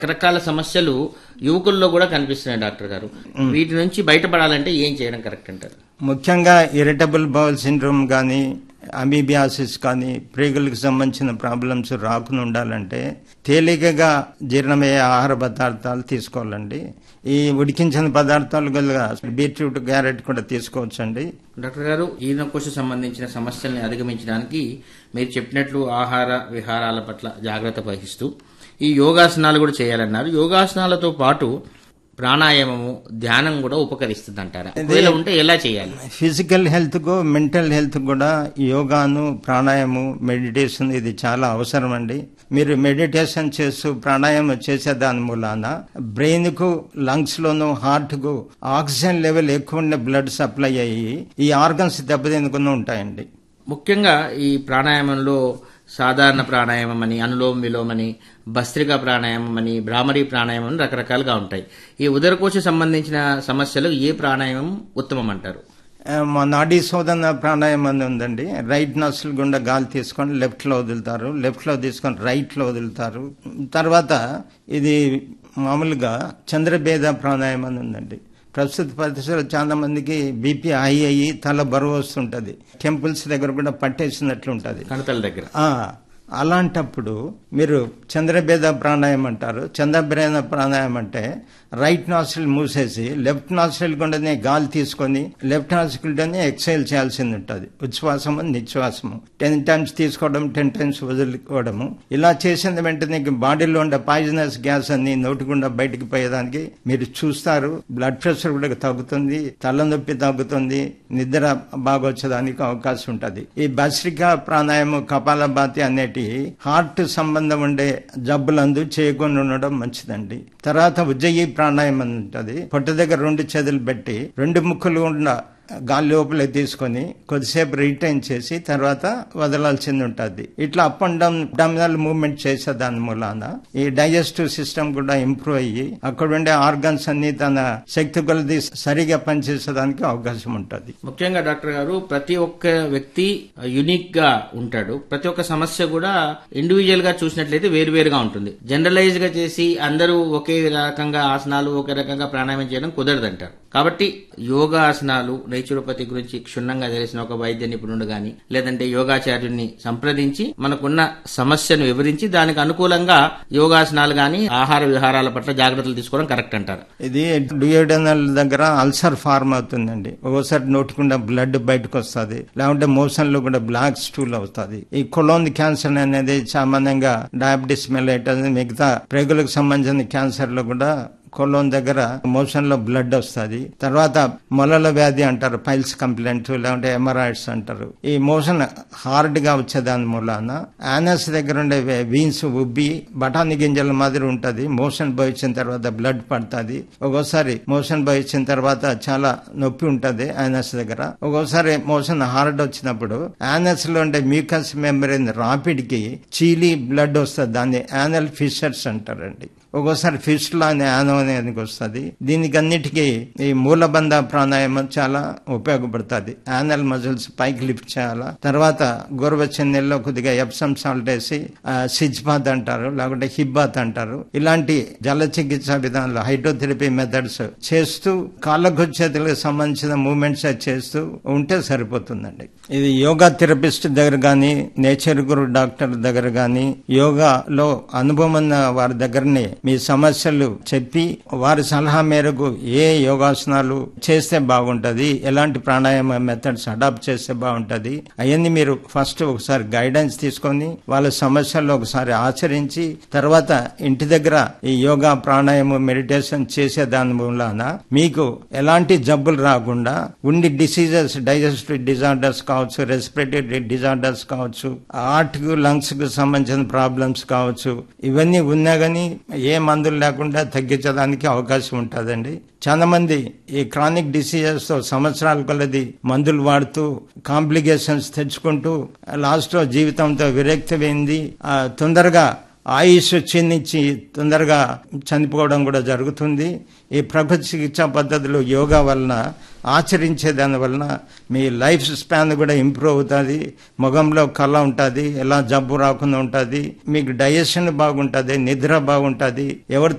రకరకాల సమస్యలు యువకుల్లో కూడా కనిపిస్తున్నాయి డాక్టర్ గారు వీటి నుంచి బయటపడాలంటే ఏం చేయడం కరెక్ట్ అంటారు ముఖ్యంగా ఇరిటబుల్ బౌల్ సిండ్రోమ్ కానీ అమీబియాసిస్ కానీ ప్రేగులకు సంబంధించిన ప్రాబ్లమ్స్ రాకుండా ఉండాలంటే తేలికగా జీర్ణమయ్యే ఆహార పదార్థాలు తీసుకోవాలండి ఈ ఉడికించిన పదార్థాలు గల బీట్రూట్ క్యారెట్ కూడా తీసుకోవచ్చండి డాక్టర్ గారు ఈనకోశ సంబంధించిన సమస్యల్ని అధిగమించడానికి మీరు చెప్పినట్లు ఆహార విహారాల పట్ల జాగ్రత్త వహిస్తూ ఈ యోగాసనాలు కూడా చేయాలన్నారు యోగాసనాలతో పాటు ప్రాణాయామము ధ్యానం కూడా ఉపకరిస్తుంది అంటారా ఒకవేళ ఉంటే ఎలా చేయాలి ఫిజికల్ హెల్త్ కు మెంటల్ హెల్త్ కూడా యోగాను ప్రాణాయామం మెడిటేషన్ ఇది చాలా అవసరం అండి మీరు మెడిటేషన్ చేస్తూ ప్రాణాయామం చేసే దాని మూలాన బ్రెయిన్ కు లంగ్స్ లోను హార్ట్ కు ఆక్సిజన్ లెవెల్ ఎక్కువ ఉండే బ్లడ్ సప్లై అయ్యి ఈ ఆర్గన్స్ దెబ్బతినకుండా ఉంటాయండి ముఖ్యంగా ఈ ప్రాణాయామంలో సాధారణ ప్రాణాయామం అని అనులోమ విలోమ అని భస్త్రిక ప్రాణాయామం అని భ్రామరీ ప్రాణాయామం అని రకరకాలుగా ఉంటాయి ఈ ఉదరకోశ సంబంధించిన సమస్యలు ఏ ప్రాణాయామం ఉత్తమం అంటారు ఆ, మా నాడీ శోధన ప్రాణాయామం అని ఉందండి రైట్ నస్సులు గుండా గాలి తీసుకొని లెఫ్ట్ లో వదులుతారు లెఫ్ట్ లో తీసుకొని రైట్ లో వదులుతారు తర్వాత ఇది మామూలుగా చంద్రభేద ప్రాణాయామం అని ఉందండి ప్రస్తుత పరిస్థితుల్లో చాలా మందికి బీపీ హై అయ్యి తల బరువు వస్తుంటది టెంపుల్స్ దగ్గర కూడా పట్టేసినట్లు ఉంటది కణతల దగ్గర ఆ, అలాంటప్పుడు మీరు చంద్రభేద ప్రాణాయామం అంటారు చంద్రభేద ప్రాణాయామం అంటే రైట్ నాస్ట్రిల్ మూసేసి లెఫ్ట్ నాస్ట్రిల్ గుండానే గాలి తీసుకొని లెఫ్ట్ నాస్ట్రిల్తోనే ఎక్సైల్ చేయాల్సింది ఉంటుంది ఉచ్ఛ్వాసము నిశ్వాసము టెన్ టైమ్స్ తీసుకోవడం టెన్ టైమ్స్ వదులుకోవడము ఇలా చేసిన వెంటనే బాడీలో ఉండే పాయిజనస్ గ్యాస్ అన్ని నోటి గుండా బయటికి పోయేదానికి మీరు చూస్తారు బ్లడ్ ప్రెషర్ కూడా తగ్గుతుంది తలనొప్పి తగ్గుతుంది నిద్ర బాగా వచ్చేదానికి అవకాశం ఉంటుంది ఈ భస్రిక ప్రాణాయామం కపాలభాతి అనేటి హార్ట్ సంబంధం ఉండే జబ్బులందు చేయకుండా ఉండడం మంచిదండి తర్వాత ఉజ్జయి ప్రాణాయామం అని ఉంటుంది పొట్ట దగ్గర రెండు చేతులు పెట్టి రెండు ముక్కులు ఉన్న గాలి లోపల తీసుకొని కొద్దిసేపు రిటైన్ చేసి తర్వాత వదలాల్సింది ఉంటుంది ఇట్లా up and down abdominal movement చేసే దాని మూలాన ఈ డైజెస్టివ్ సిస్టమ్ కూడా ఇంప్రూవ్ అయ్యి అక్కడ ఉండే ఆర్గన్స్ అన్ని తన శక్తి కొలది సరిగా పనిచేసేదానికి అవకాశం ఉంటుంది ముఖ్యంగా డాక్టర్ గారు ప్రతి ఒక్క వ్యక్తి యునిక్ గా ఉంటాడు ప్రతి ఒక్క సమస్య కూడా ఇండివిజువల్ గా చూసినట్లయితే వేరువేరుగా ఉంటుంది జనరలైజ్ గా చేసి అందరూ ఒకే రకంగా ఆసనాలు ఒకే రకంగా ప్రాణాయామం చేయడం కుదరదంటారు కాబట్టి యోగా ఆసనాలు నేచురోపతి గురించి క్షుణ్ణంగా తెలిసిన ఒక వైద్య నిపుణుడు గాని లేదంటే యోగాచార్యుని సంప్రదించి మనకున్న సమస్యను వివరించి దానికి అనుకూలంగా యోగాసనాలు గాని ఆహార విహారాల పట్ల జాగ్రత్తలు తీసుకోవడం కరెక్ట్ అంటారు ఇది డ్యూయోడనల్ దగ్గర అల్సర్ ఫార్మ్ అవుతుందండి ఒక్కోసారి నోటుకుండా బ్లడ్ బయటకు వస్తుంది లేకుంటే మోషన్ లో కూడా బ్లాక్ స్టూల్ అవుతుంది ఈ కొలోన్ క్యాన్సర్ అనేది సామాన్యంగా డయాబెటీస్ మెలైటస్ మిగతా ప్రేగులకు సంబంధించిన క్యాన్సర్ లో కూడా కొలోన్ దగ్గర మోషన్ లో బ్లడ్ వస్తుంది తర్వాత మొలల వ్యాధి అంటారు పైల్స్ కంప్లైంట్ లేకుంటే ఎమరాయిడ్స్ అంటారు ఈ మోషన్ హార్డ్ గా వచ్చేదాని మూలాన యానస్ దగ్గర ఉండే వీన్స్ ఉబ్బి బఠానీ గింజల మాదిరి ఉంటది మోషన్ పోయించిన తర్వాత బ్లడ్ పడుతుంది ఒక్కోసారి మోషన్ పోయించిన తర్వాత చాలా నొప్పి ఉంటది యానస్ దగ్గర ఒక్కోసారి మోషన్ హార్డ్ వచ్చినప్పుడు యానస్ లో ఉండే మ్యూకస్ మెంబ్రెయిన్ రాపిడ్ కి చీలి బ్లడ్ వస్తుంది దాన్ని యానల్ ఫిషర్స్ అంటారండి ఒక్కోసారి ఫిస్టులా అనే యానం అనేది వస్తుంది దీనికి అన్నిటికీ ఈ మూలబంధ ప్రాణాయామం చాలా ఉపయోగపడుతుంది యానల్ మజిల్స్ పైకి లిఫ్ట్ చేయాలా తర్వాత గోరువెచ్చని నీళ్ళలో కొద్దిగా ఎప్సమ్ సాల్ట్ వేసి ఆ, సిజ్ బాత్ అంటారు లేకుంటే హిప్ బాత్ అంటారు ఇలాంటి జల చికిత్స విధానాలు హైడ్రోథెరపీ మెథడ్స్ చేస్తూ కాళ్ళకు చేతులకు సంబంధించిన మూమెంట్స్ చేస్తూ ఉంటే సరిపోతుందండి ఇది యోగా థెరపిస్ట్ దగ్గర గాని నేచర్ గురు డాక్టర్ దగ్గర గాని యోగాలో అనుభవం ఉన్న వారి దగ్గరనే మీ సమస్యలు చెప్పి వారి సలహా మేరకు ఏ యోగాసనాలు చేస్తే బాగుంటది ఎలాంటి ప్రాణాయామ మెథడ్స్ అడాప్ట్ చేస్తే బాగుంటది అవన్నీ మీరు ఫస్ట్ ఒకసారి గైడెన్స్ తీసుకొని వాళ్ళ సమస్యలు ఒకసారి ఆచరించి తర్వాత ఇంటి దగ్గర ఈ యోగా ప్రాణాయామం మెడిటేషన్ చేసే దాని మూలాన మీకు ఎలాంటి జబ్బులు రాకుండా ఉండి డిసీజెస్ డైజెస్టివ్ డిజార్డర్స్ కావచ్చు రెస్పిరేటరీ డిజార్డర్స్ కావచ్చు హార్ట్ కు లంగ్స్ కు సంబంధించిన ప్రాబ్లమ్స్ కావచ్చు ఇవన్నీ ఉన్నా గానీ ఏ మందులు లేకుండా తగ్గించడానికి అవకాశం ఉంటుందండి చాలా మంది ఈ క్రానిక్ డిసీజెస్ తో సంవత్సరాల కొలది మందులు వాడుతూ కాంప్లికేషన్స్ తెచ్చుకుంటూ లాస్ట్ లో జీవితంతో విరక్తి పోయింది ఆ, తొందరగా ఆయుష్ క్షీణించి తొందరగా చనిపోవడం కూడా జరుగుతుంది ఈ ప్రభుత్వ చికిత్సా పద్ధతులు యోగా వలన ఆచరించే దాని వలన మీ లైఫ్ స్పాన్ కూడా ఇంప్రూవ్ అవుతుంది ముఖంలో కళ ఉంటుంది ఎలా జబ్బు రాకుండా ఉంటుంది మీకు డైజెషన్ బాగుంటుంది నిద్ర బాగుంటుంది ఎవరితో